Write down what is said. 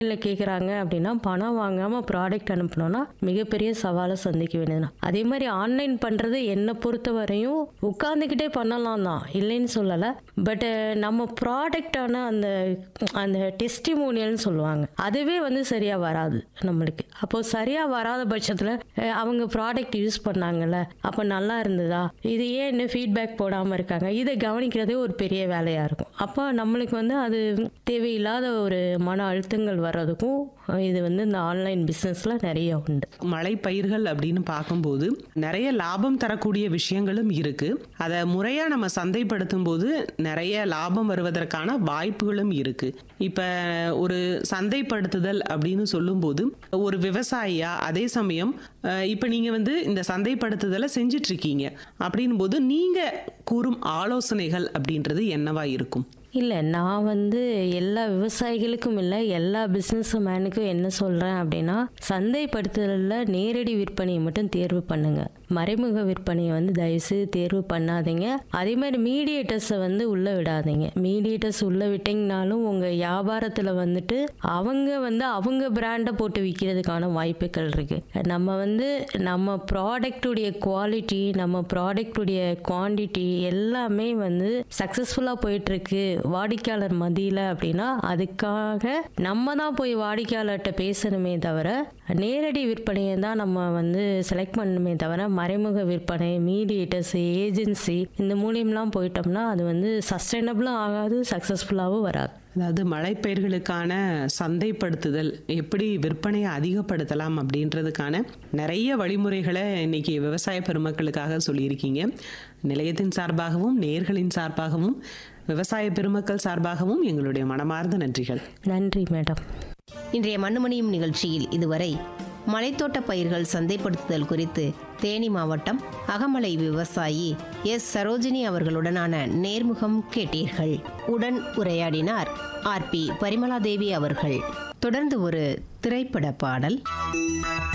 இல்லை கேட்குறாங்க அப்படின்னா பணம் வாங்காமல் ப்ராடக்ட் அனுப்பணும்னா மிகப்பெரிய சவாலை சந்திக்க வேண்டியது அதே மாதிரி ஆன்லைன் பண்ணுறது என்னை பொறுத்த வரையும் உட்காந்துக்கிட்டே பண்ணலாம் தான் இல்லைன்னு சொல்லலை பட் நம்ம ப்ராடக்டான அந்த அந்த டெஸ்டிமோனியல்னு சொல்லுவாங்க அதுவே வந்து சரியாக வராது நம்மளுக்கு அப்போது சரியாக வராத பட்சத்தில் அவங்க ப்ராடக்ட் யூஸ் பண்ணாங்கல்ல அப்போ நல்லா இருந்ததா இது ஏன் இன்னும் ஃபீட்பேக் போடாமல் இருக்காங்க இதை கவனிக்கிறதே ஒரு பெரிய வேலையாக இருக்கும் அப்போ நம்மளுக்கு வந்து அது தேவையில்லாத ஒரு மன அழுத்தங்கள் வர்றதுக்கும் இது வந்து இந்த ஆன்லைன் பிஸ்னஸில் நிறைய உண்டு மழை பயிர்கள் அப்படின்னு பார்க்கும்போது நிறைய லாபம் தரக்கூடிய விஷயங்களும் இருக்கு அதை முறையா நம்ம சந்தைப்படுத்தும் போது நிறைய லாபம் வருவதற்கான வாய்ப்புகளும் இருக்கு இப்ப ஒரு சந்தைப்படுத்துதல் அப்படின்னு சொல்லும்போது ஒரு விவசாயியா அதே சமயம் அஹ், இப்ப நீங்க வந்து இந்த சந்தைப்படுத்துதலை செஞ்சிட்டு இருக்கீங்க அப்படின்னும் போது நீங்க கூறும் ஆலோசனைகள் அப்படின்றது என்னவா இருக்கும் இல்லை நான் வந்து எல்லா விவசாயிகளுக்கும் இல்லை எல்லா பிஸ்னஸ் மேனுக்கும் என்ன சொல்கிறேன் அப்படின்னா சந்தைப்படுத்துதலில் நேரடி விற்பனையை மட்டும் தேர்வு பண்ணுங்க மறைமுக விற்பனையை வந்து தயவுசெய்து தேர்வு பண்ணாதீங்க அதே மாதிரி மீடியேட்டர்ஸை வந்து உள்ளே விடாதீங்க மீடியேட்டர்ஸ் உள்ளே விட்டிங்கனாலும் உங்கள் வியாபாரத்தில் வந்துட்டு அவங்க வந்து அவங்க பிராண்டை போட்டு விற்கிறதுக்கான வாய்ப்புகள் இருக்குது நம்ம வந்து நம்ம ப்ராடக்டுடைய குவாலிட்டி நம்ம ப்ராடக்டுடைய குவாண்டிட்டி எல்லாமே வந்து சக்ஸஸ்ஃபுல்லாக போயிட்டுருக்கு வாடிக்கையாளர் மத்தியில் அப்படின்னா அதுக்காக நம்ம தான் போய் வாடிக்கையாளர்கிட்ட பேசணுமே தவிர நேரடி விற்பனையை தான் நம்ம வந்து செலக்ட் பண்ணணுமே தவிர மறைமுக விற்பனை மீடியேட்டர்ஸ் ஏஜென்சி இந்த மூலியம்லாம் போயிட்டோம்னா அது வந்து சஸ்டைனபிளும் ஆகாது சக்ஸஸ்ஃபுல்லாகவும் வராது அதாவது மலைப்பயிர்களுக்கான சந்தைப்படுத்துதல் எப்படி விற்பனையை அதிகப்படுத்தலாம் அப்படின்றதுக்கான நிறைய வழிமுறைகளை இன்னைக்கு விவசாய பெருமக்களுக்காக சொல்லியிருக்கீங்க நிலையத்தின் சார்பாகவும் நேர்களின் சார்பாகவும் விவசாய பெருமக்கள் சார்பாகவும் எங்களுடைய மனமார்ந்த நன்றிகள் நன்றி மேடம் இன்றைய மண்ணுமணியும் நிகழ்ச்சியில் இதுவரை மலைத்தோட்ட பயிர்கள் சந்தைப்படுத்துதல் குறித்து தேனி மாவட்டம் அகமலை விவசாயி எஸ் சரோஜினி அவர்களுடனான நேர்முகம் கேட்டீர்கள் உடன் உரையாடினார் ஆர் பி பரிமலாதேவி அவர்கள் தொடர்ந்து ஒரு திரைப்பட பாடல்